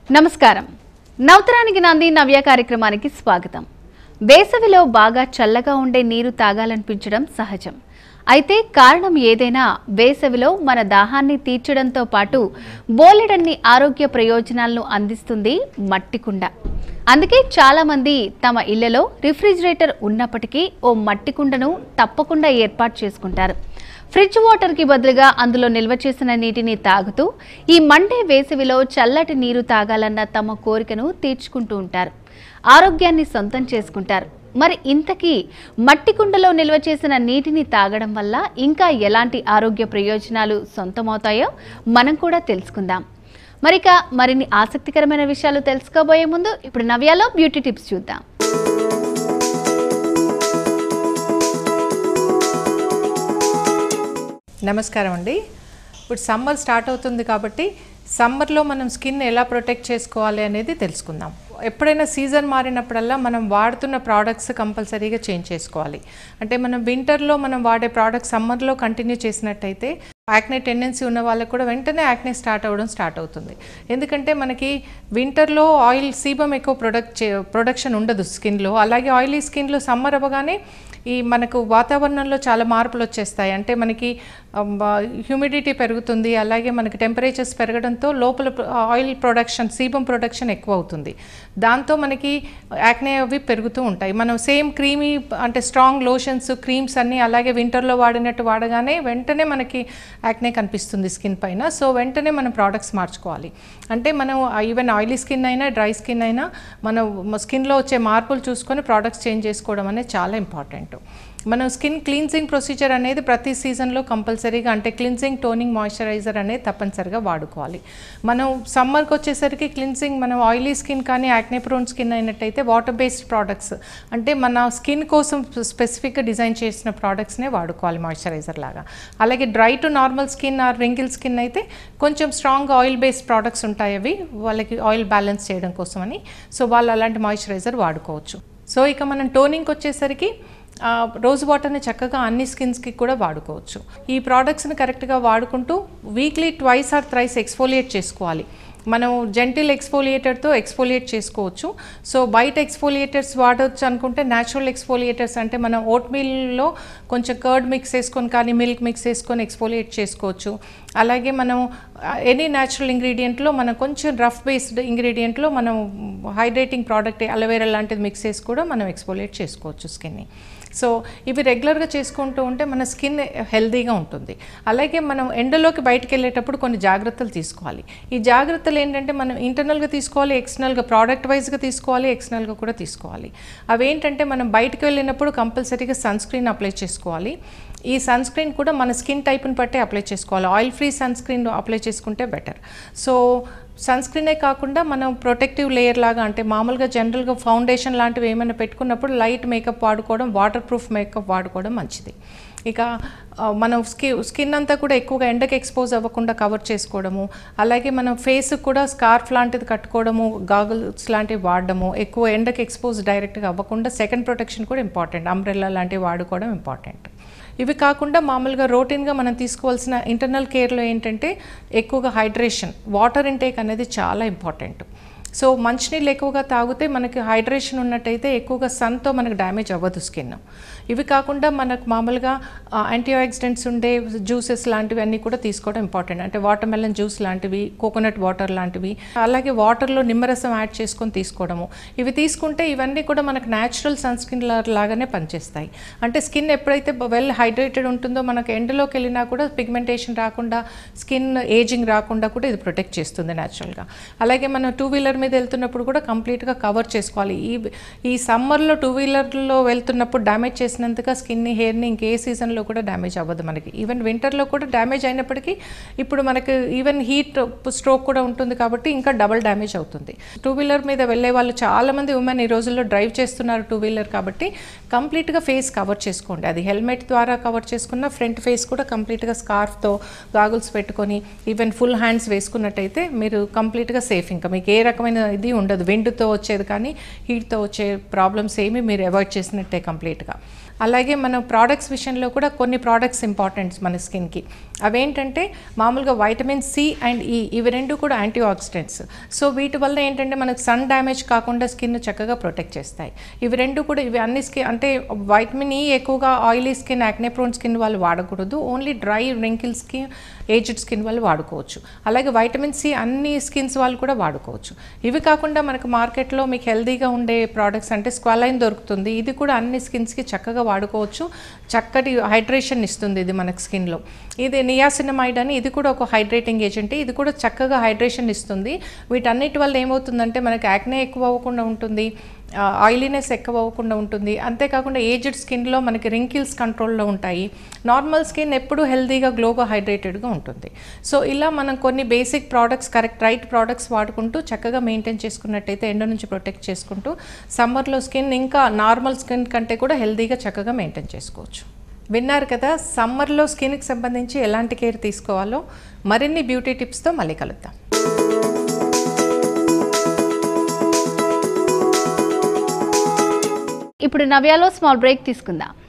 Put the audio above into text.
నమస్కారం నవతరానికి నాంది నవ్య కార్యక్రమానికి స్వాగతం వేసవిలో బాగా చల్లగా ఉండే నీరు తాగాలనిపించడం సహజం అయితే కారణం ఏదైనా వేసవిలో మన దాహాన్ని తీర్చడంతో పాటు బోలెడన్ని ఆరోగ్య ప్రయోజనాలను అందిస్తుంది మట్టి కుండ అందుకే చాలామంది తమ ఇళ్లలో రిఫ్రిజిరేటర్ ఉన్నప్పటికీ ఓ మట్టి కుండను తప్పకుండా ఏర్పాటు చేసుకుంటారు ఫ్రిడ్జ్ వాటర్కి బదులుగా అందులో నిల్వ చేసిన నీటిని తాగుతూ ఈ మండే వేసవిలో చల్లటి నీరు తాగాలన్న తమ కోరికను తీర్చుకుంటూ ఉంటారు ఆరోగ్యాన్ని సొంతం చేసుకుంటారు మరి ఇంతకీ మట్టి కుండలో నిల్వ చేసిన నీటిని తాగడం వల్ల ఇంకా ఎలాంటి ఆరోగ్య ప్రయోజనాలు సొంతమవుతాయో మనం కూడా తెలుసుకుందాం మరిక మరిన్ని ఆసక్తికరమైన విషయాలు తెలుసుకోబోయే ముందు ఇప్పుడు నవ్యాలో బ్యూటీ టిప్స్ చూద్దాం నమస్కారం అండి ఇప్పుడు సమ్మర్ స్టార్ట్ అవుతుంది కాబట్టి సమ్మర్లో మనం స్కిన్ ఎలా ప్రొటెక్ట్ చేసుకోవాలి అనేది తెలుసుకుందాం ఎప్పుడైనా సీజన్ మారినప్పుడల్లా మనం వాడుతున్న ప్రోడక్ట్స్ కంపల్సరీగా చేంజ్ చేసుకోవాలి అంటే మనం వింటర్లో మనం వాడే ప్రోడక్ట్స్ సమ్మర్లో కంటిన్యూ చేసినట్టయితే యాక్నే టెండెన్సీ ఉన్న వాళ్ళకి కూడా వెంటనే యాక్నే స్టార్ట్ అవ్వడం స్టార్ట్ అవుతుంది ఎందుకంటే మనకి వింటర్లో ఆయిల్ సీబం ఎక్కువ ప్రొడక్ట్ ప్రొడక్షన్ ఉండదు స్కిన్లో అలాగే ఆయిలీ స్కిన్లో సమ్మర్ అవ్వగానే ఈ మనకు వాతావరణంలో చాలా మార్పులు వచ్చేస్తాయి అంటే మనకి హ్యూమిడిటీ పెరుగుతుంది అలాగే మనకి టెంపరేచర్స్ పెరగడంతో లోపల ఆయిల్ ప్రొడక్షన్ సీబం ప్రొడక్షన్ ఎక్కువ అవుతుంది దాంతో మనకి యాక్నే అవి పెరుగుతూ ఉంటాయి మనం సేమ్ క్రీమీ అంటే స్ట్రాంగ్ లోషన్స్ క్రీమ్స్ అన్నీ అలాగే వింటర్లో వాడినట్టు వాడగానే వెంటనే మనకి యాక్నే కనిపిస్తుంది స్కిన్ పైన సో వెంటనే మనం ప్రోడక్ట్స్ మార్చుకోవాలి అంటే మనం ఈవెన్ ఆయిలీ స్కిన్ అయినా డ్రై స్కిన్ అయినా మనం స్కిన్లో వచ్చే మార్పులు చూసుకొని ప్రోడక్ట్స్ చేంజ్ చేసుకోవడం అనేది చాలా ఇంపార్టెంట్ మనం స్కిన్ క్లీన్సింగ్ ప్రొసీజర్ అనేది ప్రతి సీజన్లో కంపల్సరీగా అంటే క్లిన్సింగ్ టోనింగ్ మాయిశ్చరైజర్ అనేది తప్పనిసరిగా వాడుకోవాలి మనం సమ్మర్కి వచ్చేసరికి క్లిన్సింగ్ మనం ఆయిలీ స్కిన్ కానీ యాక్నే ప్రోన్ స్కిన్ అయినట్టయితే వాటర్ బేస్డ్ ప్రోడక్ట్స్ అంటే మన స్కిన్ కోసం స్పెసిఫిక్గా డిజైన్ చేసిన ప్రోడక్ట్స్నే వాడుకోవాలి మాయిశ్చరైజర్ లాగా అలాగే dry to normal skin or wrinkle skin అయితే కొంచెం స్ట్రాంగ్ ఆయిల్ బేస్డ్ ప్రోడక్ట్స్ ఉంటాయి అవి వాళ్ళకి ఆయిల్ బ్యాలెన్స్ చేయడం కోసమని సో వాళ్ళు అలాంటి మాయిశ్చరైజర్ వాడుకోవచ్చు సో ఇక మనం టోనింగ్కి వచ్చేసరికి ఆ, రోజ్ వాటర్ని చక్కగా అన్ని స్కిన్స్కి కూడా వాడుకోవచ్చు ఈ ప్రోడక్ట్స్ని కరెక్ట్గా వాడుకుంటూ weekly twice or thrice exfoliate చేసుకోవాలి మనం జెంటిల్ ఎక్స్ఫోలియేటర్తో ఎక్స్ఫోలియేట్ చేసుకోవచ్చు సో బయట ఎక్స్ఫోలియేటర్స్ వాడవచ్చు అనుకుంటే న్యాచురల్ ఎక్స్ఫోలియేటర్స్ అంటే మనం ఓట్ మీల్లో కొంచెం కర్డ్ మిక్స్ వేసుకొని కానీ మిల్క్ మిక్స్ వేసుకొని ఎక్స్ఫోలియేట్ చేసుకోవచ్చు అలాగే మనం ఎనీ న్యాచురల్ ఇంగ్రీడియంట్లో మనం కొంచెం రఫ్ బేస్డ్ ఇంగ్రీడియంట్లో మనం హైడ్రేటింగ్ ప్రోడక్ట్ అలోవేరా లాంటిది మిక్స్ చేసి కూడా మనం ఎక్స్ఫోలియేట్ చేసుకోవచ్చు స్కిన్ని సో ఇవి రెగ్యులర్గా చేసుకుంటూ ఉంటే మన స్కిన్ హెల్తీగా ఉంటుంది అలాగే మనం ఎండలోకి బయటకు వెళ్ళేటప్పుడు కొన్ని జాగ్రత్తలు తీసుకోవాలి ఈ జాగ్రత్తలు ఏంటంటే మనం ఇంటర్నల్గా తీసుకోవాలి ఎక్స్టర్నల్గా ప్రోడక్ట్ వైజ్గా తీసుకోవాలి ఎక్స్టర్నల్గా కూడా తీసుకోవాలి అవేంటంటే మనం బయటకు వెళ్ళినప్పుడు కంపల్సరీగా సన్ స్క్రీన్ అప్లై చేసుకోవాలి ఈ సన్ స్క్రీన్ కూడా మన స్కిన్ టైప్ని బట్టి అప్లై చేసుకోవాలి oil free sunscreen apply చేసుకుంటే బెటర్ సో సన్ స్క్రీనే కాకుండా మనం ప్రొటెక్టివ్ లేయర్ లాగా అంటే మామూలుగా జనరల్గా ఫౌండేషన్ లాంటివి ఏమైనా పెట్టుకున్నప్పుడు లైట్ మేకప్ వాడుకోవడం వాటర్ ప్రూఫ్ మేకప్ వాడుకోవడం మంచిది ఇక ఆ, మనం స్కి స్కిన్ అంతా కూడా ఎక్కువగా ఎండకి ఎక్స్పోజ్ అవ్వకుండా కవర్ చేసుకోవడము అలాగే మనం ఫేస్ కూడా స్కార్ఫ్ లాంటిది కట్టుకోవడము గాగుల్స్ లాంటివి వాడడము ఎక్కువ ఎండకి ఎక్స్పోజ్ డైరెక్ట్గా అవ్వకుండా సెకండ్ ప్రొటెక్షన్ కూడా ఇంపార్టెంట్ అంబ్రెల్లా లాంటివి వాడుకోవడం ఇంపార్టెంట్ ఇవి కాకుండా మామూలుగా రొటీన్గా మనం తీసుకోవాల్సిన ఇంటర్నల్ కేర్లో ఏంటంటే ఎక్కువగా హైడ్రేషన్ వాటర్ ఇంటేక్ అనేది చాలా ఇంపార్టెంట్ సో మంచినీళ్ళు ఎక్కువగా తాగితే మనకి హైడ్రేషన్ ఉన్నట్టయితే ఎక్కువగా సన్తో మనకు డ్యామేజ్ అవ్వదు స్కిన్ ఇవి కాకుండా మనకు మామూలుగా యాంటీ ఆక్సిడెంట్స్ ఉండే జ్యూసెస్ లాంటివి అన్నీ కూడా తీసుకోవడం ఇంపార్టెంట్ అంటే వాటర్ మెలన్ జ్యూస్ లాంటివి కోకోనట్ వాటర్ లాంటివి అలాగే వాటర్లో నిమ్మరసం యాడ్ చేసుకొని తీసుకోవడము ఇవి తీసుకుంటే ఇవన్నీ కూడా మనకు న్యాచురల్ సన్ స్క్రీన్ లాగానే పనిచేస్తాయి అంటే స్కిన్ ఎప్పుడైతే వెల్ హైడ్రేటెడ్ ఉంటుందో మనకు ఎండలోకి వెళ్ళినా కూడా పిగ్మెంటేషన్ రాకుండా స్కిన్ ఏజింగ్ రాకుండా కూడా ఇది ప్రొటెక్ట్ చేస్తుంది న్యాచురల్గా అలాగే మనం టూ వీలర్ మీద వెళ్తున్నప్పుడు కూడా కంప్లీట్గా కవర్ చేసుకోవాలి ఈ ఈ సమ్మర్లో టూ వీలర్లో వెళ్తున్నప్పుడు డ్యామేజ్ చేసినంతగా స్కిన్ని హెయిర్ని ఇంకే సీజన్లో కూడా డ్యామేజ్ అవ్వదు మనకి ఈవెన్ వింటర్లో కూడా డ్యామేజ్ అయినప్పటికీ ఇప్పుడు మనకి ఈవెన్ హీట్ స్ట్రోక్ కూడా ఉంటుంది కాబట్టి ఇంకా డబల్ డ్యామేజ్ అవుతుంది టూ వీలర్ మీద వెళ్ళే వాళ్ళు చాలామంది ఉమెన్ ఈ రోజుల్లో డ్రైవ్ చేస్తున్నారు టూ వీలర్ కాబట్టి కంప్లీట్గా ఫేస్ కవర్ చేసుకోండి అది హెల్మెట్ ద్వారా కవర్ చేసుకున్న ఫ్రంట్ ఫేస్ కూడా కంప్లీట్గా స్కార్ఫ్తో గాగుల్స్ పెట్టుకొని ఈవెన్ ఫుల్ హ్యాండ్స్ వేసుకున్నట్టయితే మీరు కంప్లీట్గా సేఫ్ ఇంకా మీకు ఏ రకమైన ఇది ఉండదు విండ్తో వచ్చేది కానీ హీట్తో వచ్చే ప్రాబ్లమ్స్ ఏమీ మీరు అవాయిడ్ చేసినట్టే కంప్లీట్గా అలాగే మన ప్రోడక్ట్స్ విషయంలో కూడా కొన్ని ప్రోడక్ట్స్ ఇంపార్టెంట్స్ మన స్కిన్కి అవేంటంటే మామూలుగా వైటమిన్ సి అండ్ ఈ ఇవి రెండు కూడా యాంటీ ఆక్సిడెంట్స్ సో వీటి వల్ల ఏంటంటే మనకు సన్ డ్యామేజ్ కాకుండా స్కిన్ చక్కగా ప్రొటెక్ట్ చేస్తాయి ఇవి రెండు కూడా ఇవి అన్ని స్కిన్ అంటే వైటమిన్ ఈ ఎక్కువగా ఆయిలీ స్కిన్ యాక్నెప్రోన్ స్కిన్ వాళ్ళు వాడకూడదు only dry wrinkle skin aged skin వాళ్ళు వాడుకోవచ్చు అలాగే వైటమిన్ సి అన్ని స్కిన్స్ వాళ్ళు కూడా వాడుకోవచ్చు ఇవి కాకుండా మనకు మార్కెట్లో మీకు హెల్తీగా ఉండే ప్రోడక్ట్స్ అంటే స్క్వలైన్ దొరుకుతుంది ఇది కూడా అన్ని స్కిన్స్కి చక్కగా వాడుకోవచ్చు చక్కటి హైడ్రేషన్ ఇస్తుంది ఇది మనకు స్కిన్లో ఇది నియాసినమైడ్ అని ఇది కూడా ఒక హైడ్రేటింగ్ ఏజెంట్ ఇది కూడా చక్కగా హైడ్రేషన్ ఇస్తుంది వీటన్నిటి వల్ల ఏమవుతుందంటే మనకి యాక్నే ఎక్కువ అవ్వకుండా ఉంటుంది ఆయిలీనెస్ ఎక్కువ అవ్వకుండా ఉంటుంది అంతేకాకుండా ఏజ్డ్ స్కిన్లో మనకి రింకిల్స్ కంట్రోల్లో ఉంటాయి నార్మల్ స్కిన్ ఎప్పుడు హెల్తీగా గ్లోగా హైడ్రేటెడ్గా ఉంటుంది సో ఇలా మనం కొన్ని basic products correct right products వాడుకుంటూ చక్కగా మెయింటైన్ చేసుకున్నట్టయితే ఎండ నుంచి ప్రొటెక్ట్ చేసుకుంటూ సమ్మర్లో స్కిన్ ఇంకా నార్మల్ స్కిన్ కంటే కూడా హెల్తీగా చక్కగా మెయింటైన్ చేసుకోవచ్చు విన్నారు కదా సమ్మర్లో స్కిన్కి సంబంధించి ఎలాంటి కేర్ తీసుకోవాలో మరిన్ని బ్యూటీ టిప్స్తో మళ్ళీ కలుద్దాం ఇప్పుడు నవ్యాలో స్మాల్ బ్రేక్ తీసుకుందాం